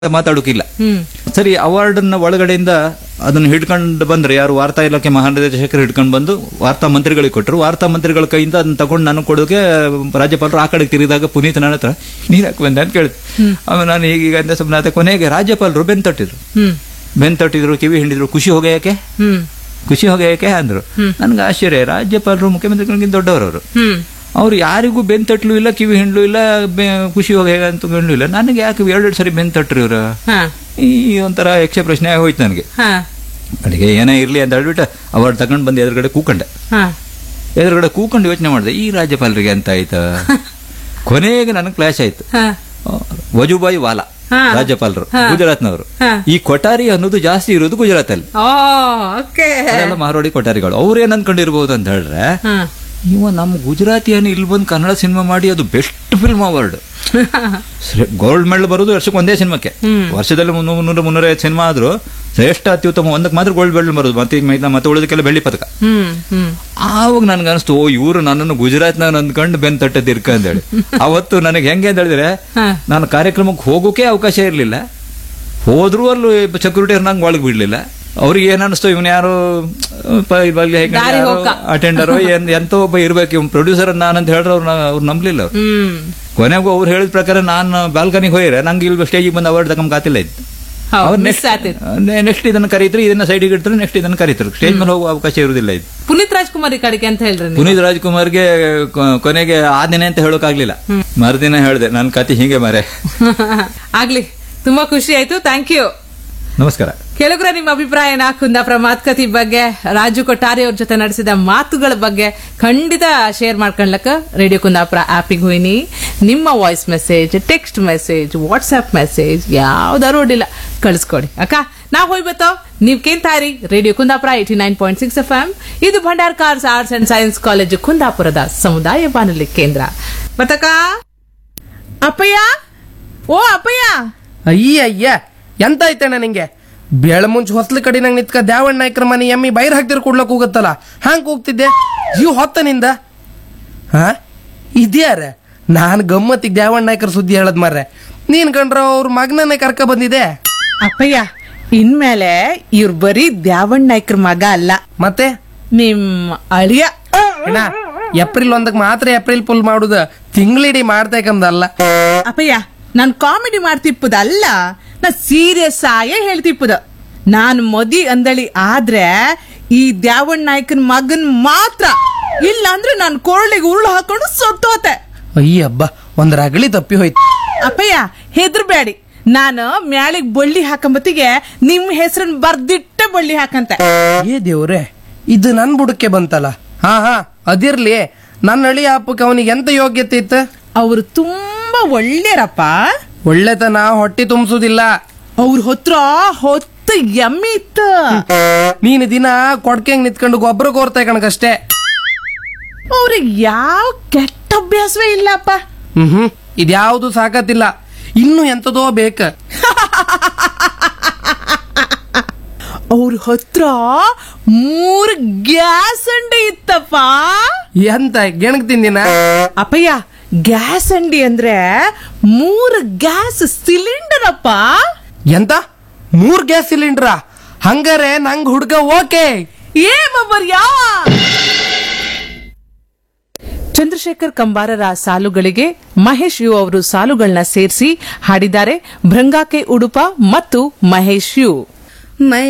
ಮಾತಾಡೋಕಿಲ್ಲ ಹ್ಮ್ ಸರಿ ಅವಾರ್ಡನ್ನ ಒಳಗಡೆಯಿಂದ ಅದನ್ನು ಹಿಡ್ಕೊಂಡು ಬಂದ್ರೆ ಯಾರು ವಾರ್ತಾ ಇಲಾಖೆ ಮಹಾನಿರ್ದೇಶಕರು ಹಿಡ್ಕೊಂಡು ಬಂದು ವಾರ್ತಾ ಮಂತ್ರಿಗಳಿಗೆ ಕೊಟ್ಟರು ವಾರ್ತಾ ಮಂತ್ರಿಗಳ ಕೈಯಿಂದ ಅದನ್ನ ತಗೊಂಡು ನಾನು ಕೊಡೋಕೆ ರಾಜ್ಯಪಾಲರು ಆ ಕಡೆಗೆ ತಿರುಗಿದಾಗ ಪುನೀತ್ ನನ್ನ ಹತ್ರ ನೀನ್ ಯಾಕೆ ಬಂದೆ ಅಂತ ಕೇಳಿದೆ ಆಮೇಲೆ ನಾನು ಹೀಗೀಗ ಅಂದೆ ಸುಮ್ಮನೆ ಆತ ಕೊನೆಗೆ ರಾಜ್ಯಪಾಲರು ಬೆನ್ ತಟ್ಟಿದ್ರು ಹ್ಮ್ ಬೆನ್ ತಟ್ಟಿದ್ರು ಕಿವಿ ಹಿಂಡಿದ್ರು ಖುಷಿ ಹೋಗ ಯಾಕೆ ಹ್ಮ್ ಖುಷಿ ಹೋಗ ಯಾಕೆ ಅಂದ್ರು ನನ್ಗೆ ಆಶ್ಚರ್ಯ ರಾಜ್ಯಪಾಲರು ಮುಖ್ಯಮಂತ್ರಿಗಳಿಗಿಂತ ದೊಡ್ಡವರವರು ಹ್ಮ್ ಅವ್ರು ಯಾರಿಗೂ ಬೆನ್ ತಟ್ಲು ಇಲ್ಲ ಕಿವಿ ಹಿಂಡ್ಲು ಇಲ್ಲ ಬೆ- ಖುಷಿ ಹೋಗ ಹೇಗೆ ಅಂತ ಹಿಂಡ್ಲು ಇಲ್ಲ ನನಗೆ ಯಾಕೆ ಎರಡೆರಡು ಸರಿ ಬೆನ್ ತಟ್ರಿ ಇವ್ರು ಹಾ ಈ ಒಂಥರ ಯಕ್ಷ ಪ್ರಶ್ನೆ ಆಗೋಯ್ತು ನನಗೆ ಹಾ ಅಡಿಗೆ ಏನೇ ಇರ್ಲಿ ಅಂತ ಹೇಳ್ಬಿಟ್ಟು ಅವಾರ್ಡ್ ತಗೊಂಡು ಬಂದು ಎದುರುಗಡೆ ಕೂಕೊಂಡೆ ಹಾ ಎದುರುಗಡೆ ಕೂಕೊಂಡು ಯೋಚನೆ ಮಾಡಿದೆ ಈ ರಾಜ್ಯಪಾಲರಿಗೆ ಅಂತ ಆಯ್ತು ಕೊನೆಗೆ ನನಗೆ ಕ್ಲಾಶ್ ಆಯ್ತು ಹಾ ವಜುಭಾಯಿ ವಾಲಾ ಹಾ. ರಾಜ್ಯಪಾಲರು ಹಾ. ಗುಜರಾತ್ನವರು ಹಾ. ಈ ಕೊಠಾರಿ ಅನ್ನೋದು ಜಾಸ್ತಿ ಇರೋದು ಗುಜರಾತ್ ಅಲ್ಲಿ ಓ ಓಕೆ ಅದೆಲ್ಲ ಮಾರೋಡಿ ಕೊಠಾರಿಗಳು ಅವ್ರೇನ್ ಅನ್ಕೊಂಡಿರ್ಬೋದು ಅಂತ ಹೇಳಿದ್ರೆ ಹಾ ಇವ ನಮ್ಮ ಗುಜರಾತಿಯನ್ನು ಇಲ್ಲಿ ಬಂದು ಕನ್ನಡ ಸಿನಿಮಾ ಮಾಡಿ ಅದು best film award gold medal ಬರೋದು ವರ್ಷಕ್ಕೆ ಒಂದೇ ಸಿನಿಮಾಕ್ಕೆ ವರ್ಷದಲ್ಲಿ ಮುನ್ನೂರು ಮುನ್ನೂರ ಮುನ್ನೂರೈವತ್ತು ಸಿನಿಮಾ ಆದ್ರೂ ಶ್ರೇಷ್ಠ ಅತ್ಯುತ್ತಮ ಒಂದಕ್ಕೆ ಮಾತ್ರ ಗೋಲ್ಡ್ ಮೆಡಲ್ ಬರೋದು ಮತ್ತೆ ಈಗ ಮಿಗ್ನ- ಮತ್ತೆ ಉಳಿದಕ್ಕೆಲ್ಲ ಬೆಳ್ಳಿ ಪದಕ ಹ್ಮ್ ಹ್ಮ್ ಆವಾಗ ನನ್ಗೆ ಅನಿಸ್ತು ಓ ಇವರು ನನ್ನನ್ನು ಗುಜರಾತ್ನಾಗ ಅಂದ್ಕೊಂಡು ಬೆನ್ ತಟ್ಟದಿರ್ಕ ಅಂತೇಳಿ ಅವತ್ತು ನನಗೆ ಹೆಂಗೆ ಅಂತ ಹೇಳಿದ್ರೆ ಹಾ. ನಾನು ಕಾರ್ಯಕ್ರಮಕ್ಕೆ ಹೋಗೋಕೆ ಅವಕಾಶ ಇರಲಿಲ್ಲ ಹೋದ್ರೂ ಅಲ್ಲಿ ಸೆಕ್ಯೂರಿಟಿ ನಂಗೆ ಒಳಗೆ ಬಿಡ್ಲಿಲ್ಲ ಅವ್ರಿಗೆ ಏನ್ ಅನಿಸ್ತು ಇವನ್ ಯಾರು ದಾರಿ ಹೋಗ. ಅಟೆಂಡರ್ ಏನ್ ಎಂತ ಒಬ್ಬ ಇರ್ಬೇಕು ಇವ್ ಪ್ರೊಡ್ಯೂಸರ್ ನಾನಂತ ಹೇಳಿದ್ರೆ ಅವ್ರು ಅವ್ರು ನಂಬ್ಲಿಲ್ಲ ಅವ್ರು ಹ್ಮ್ ಕೊನೆಗೂ ಅವ್ರು ಹೇಳಿದ ಪ್ರಕಾರ ನಾನು ಬಾಲ್ಕನಿಗೆ ಹೋಯ್ರೆ ನಂಗೆ ಇಲ್ಲಿ ಸ್ಟೇಜಿಗೆ ಬಂದು ಅವಾರ್ಡ್ ತಗೊಂಡ್ ಕಾತಿಲ್ಲ ಇತ್ತು ಹೌದು, ಅವ್ರು miss ನೆಕ್ಸ್ಟ್ ಆತಿತ್ತು. ನೆಕ್ಸ್ಟ್ ಇದನ್ನ ಕರೀತಾರೆ ಇದನ್ನ ಸೈಡಿಗೆ ಇಡ್ತಾರೆ ನೆಕ್ಸ್ಟ್ ಇದನ್ನ ಕರೀತಾರೆ ಸ್ಟೇಜ್ ಮೇಲೆ ಹೋಗುವ ಅವಕಾಶ ಇರುವುದಿಲ್ಲ ಇದು ಪುನೀತ್ ರಾಜ್ಕುಮಾರ್ ಈ ಕಡೆಗೆ ಅಂತ ಹೇಳ್ರಿ ನೀವು ಪುನೀತ್ ರಾಜ್ಕುಮಾರ್ಗೆ ಕೊ- ಕೊನೆಗೆ ಆ ದಿನ ಅಂತ ಹೇಳೋಕಾಗ್ಲಿಲ್ಲ ಮರುದಿನ ಹೇಳಿದೆ ನನ್ನ ಕತೆ ಹೀಗೆ ಮಾರೆ ಆಗ್ಲಿ ತುಂಬಾ ಖುಷಿ ಆಯ್ತು ಥ್ಯಾಂಕ್ ಯು ನಮಸ್ಕಾರ ಕೆಲವ್ರ ನಿಮ್ಮ ಅಭಿಪ್ರಾಯನ ಕುಂದಾಪುರ ಮಾತುಕತೆ ಬಗ್ಗೆ ರಾಜು ಕೊಟ್ಟಾರಿ ಅವ್ರ ಜೊತೆ ನಡೆಸಿದ ಮಾತುಗಳ ಬಗ್ಗೆ ಖಂಡಿತ ಶೇರ್ ಮಾಡ್ಕೊಳ್ಲಕ್ಕ ರೇಡಿಯೋ ಕುಂದಾಪುರ ಆಪಿಗೆ ಹೋಯ್ನಿ ನಿಮ್ಮ voice message text message WhatsApp message ಯಾವ್ದಾರು ಅಡ್ಡಿಲ್ಲ ಕಳಿಸ್ಕೊಡಿ ಅಕ್ಕ ನಾವ್ ಹೋಯ್ಬತ್ತೋ ನೀವ್ ಕೇಳ್ತಾರಿ radio Kundapura eighty nine point six F M ಇದು Bhandarkars arts and science college ಕುಂದಾಪುರದ ಸಮುದಾಯ ಬಾನುಲಿ ಕೇಂದ್ರ ಮತ್ತಕ್ಕ ಅಪ್ಪಯ್ಯ ಓ ಅಪ್ಪಯ್ಯ ಅಯ್ಯ ಅಯ್ಯ ಎಂತ ಐತಣ್ಣ ನಿಂಗೆ ಬೆಳ ಮುಂಚೆ ಹೊಸ್ಲ ಕಡೆ ನಂಗೆ ನಿತ್ಕ ದ್ಯಾವಣ್ಣ ನಾಯ್ಕರ ಮನೆ ಎಮ್ಮಿ ಬೈರ್ ಹಾಕ್ತಿರ್ ಕೊಡ್ಲಕ್ ಹೋಗುತ್ತಲ್ಲ ಹ್ಯಾಂಗ್ ಹೋಗ್ತಿದ್ದೆ ಜೀವ ಹೊತ್ತ ನಿಂದ ಹಾ ಇದ್ಯಾರ ನಾನ್ ಗಮ್ಮತ್ತಿಗೆ ದ್ಯಾವಣ್ಣ ನಾಯ್ಕರ ಸುದ್ದಿ ಹೇಳದ್ ಮಾರ್ರೆ ನೀನ್ ಕಂಡ್ರ ಅವ್ರ ಮಗನನ್ನೇ ಕರ್ಕ ಬಂದಿದೆ ಅಪ್ಪಯ್ಯ ಇನ್ಮೇಲೆ ಇವ್ರು ಬರೀ ದ್ಯಾವಣ್ಣ ನಾಯ್ಕರ ಮಗ ಅಲ್ಲ ಮತ್ತೆ ನಿಮ್ ಅಳಿಯ ಅಣ್ಣ ಏಪ್ರಿಲ್ ಒಂದಕ್ಕೆ ಮಾತ್ರ ಏಪ್ರಿಲ್ ಫುಲ್ ಮಾಡುದ ತಿಂಗಳಿಡೀ ಮಾಡ್ತೇಕಂದಲ್ಲ ಅಪ್ಪಯ್ಯ ನಾನ್ ಕಾಮಿಡಿ ಮಾಡ್ತಿಪ್ಪದ ಅಲ್ಲ ನಾ ಸೀರಿಯಸ್ ಆಯೇ ಹೇಳ್ತಿಪ್ಪದ ನಾನ್ ಮದಿ ಅಂದಳಿ ಆದ್ರೆ ಈ ದ್ಯಾವಣ್ಣ ನಾಯ್ಕನ್ ಮಗನ್ ಮಾತ್ರ ಇಲ್ಲ ಅಂದ್ರೆ ನಾನ್ ಕೊರಳಿಗೆ ಉರುಳು ಹಾಕೊಂಡು ಸೊಟ್ಟೋತೆ ಅಯ್ಯ ಹಬ್ಬ ಒಂದ್ ರಗಳಿ ತಪ್ಪಿ ಹೋಯ್ತು ಅಪ್ಪಯ್ಯ ಹೆದ್ರಬೇಡಿ ನಾನು ಮ್ಯಾಳಿಗ್ ಬಳ್ಳಿ ಹಾಕಂಬತ್ತಿಗೆ ನಿಮ್ ಹೆಸರನ್ ಬರ್ದಿಟ್ಟೆ ಬಳ್ಳಿ ಹಾಕಂತೆ ಏ ದೇವ್ರೆ ಇದು ನನ್ ಬುಡಕ್ಕೆ ಬಂತಲ್ಲ ಹಾ ಹಾ ಅದಿರ್ಲಿ ನನ್ನ ಅಳಿ ಹಬ್ಬಕ್ಕೆ ಅವನಿಗೆ ಎಂತ ಯೋಗ್ಯತೆ ಇತ್ತು ಅವ್ರು ತುಂಬಾ ಒಳ್ಳೆಯರಪ್ಪ ಒಳ್ಳೆತನ ಹೊಟ್ಟಿ ತುಂಬಿಸುದಿಲ್ಲ ಅವ್ರ ಹತ್ರ ಹೊತ್ತು ಎಮ್ಮೆ ಇತ್ತು ನೀನು ದಿನ ಕೊಡ್ಕೆಂಗ್ ನಿತ್ಕೊಂಡು ಗೊಬ್ಬರ ಕೋರ್ತಾ ಕಣಕಷ್ಟೇ ಅವ್ರಿಗೆ ಯಾವ ಕೆಟ್ಟ ಅಭ್ಯಾಸವೇ ಇಲ್ಲಪ್ಪ ಹ್ಮ್ ಹ್ಮ್ ಇದ್ಯಾವುದು ಸಾಕತ್ತಿಲ್ಲ ಇನ್ನು ಎಂತದೋ ಬೇಕ ಅವ್ರ ಹತ್ರ ಮೂರು ಗ್ಯಾಸ್ ಅಂಡಿ ಇತ್ತಪ್ಪ ಎಂತ ಗೆಣಗ್ ತಿಂದಿನ ಅಪ್ಪಯ್ಯ ಗ್ಯಾಸ್ ಅಂಡಿ ಅಂದ್ರೆ ಮೂರು ಗ್ಯಾಸ್ ಸಿಲಿಂಡರ್ ಅಪ್ಪ ಎಂತ ಮೂರ್ ಗ್ಯಾಸ್ ಸಿಲಿಂಡ್ರ ಹಂಗಾರೆ ನಂಗ್ ಹುಡ್ಗ ಓಕೆ ಏ ಬಬ್ಬರ್ ಯಾವ ಚಂದ್ರಶೇಖರ್ ಕಂಬಾರರ ಸಾಲುಗಳಿಗೆ ಮಹೇಶ್ ಯು ಅವರು ಸಾಲುಗಳನ್ನ ಸೇರಿಸಿ ಹಾಡಿದ್ದಾರೆ ಭೃಂಗಾಕೆ ಉಡುಪ ಮತ್ತು ಮಹೇಶ್ ಯು मैं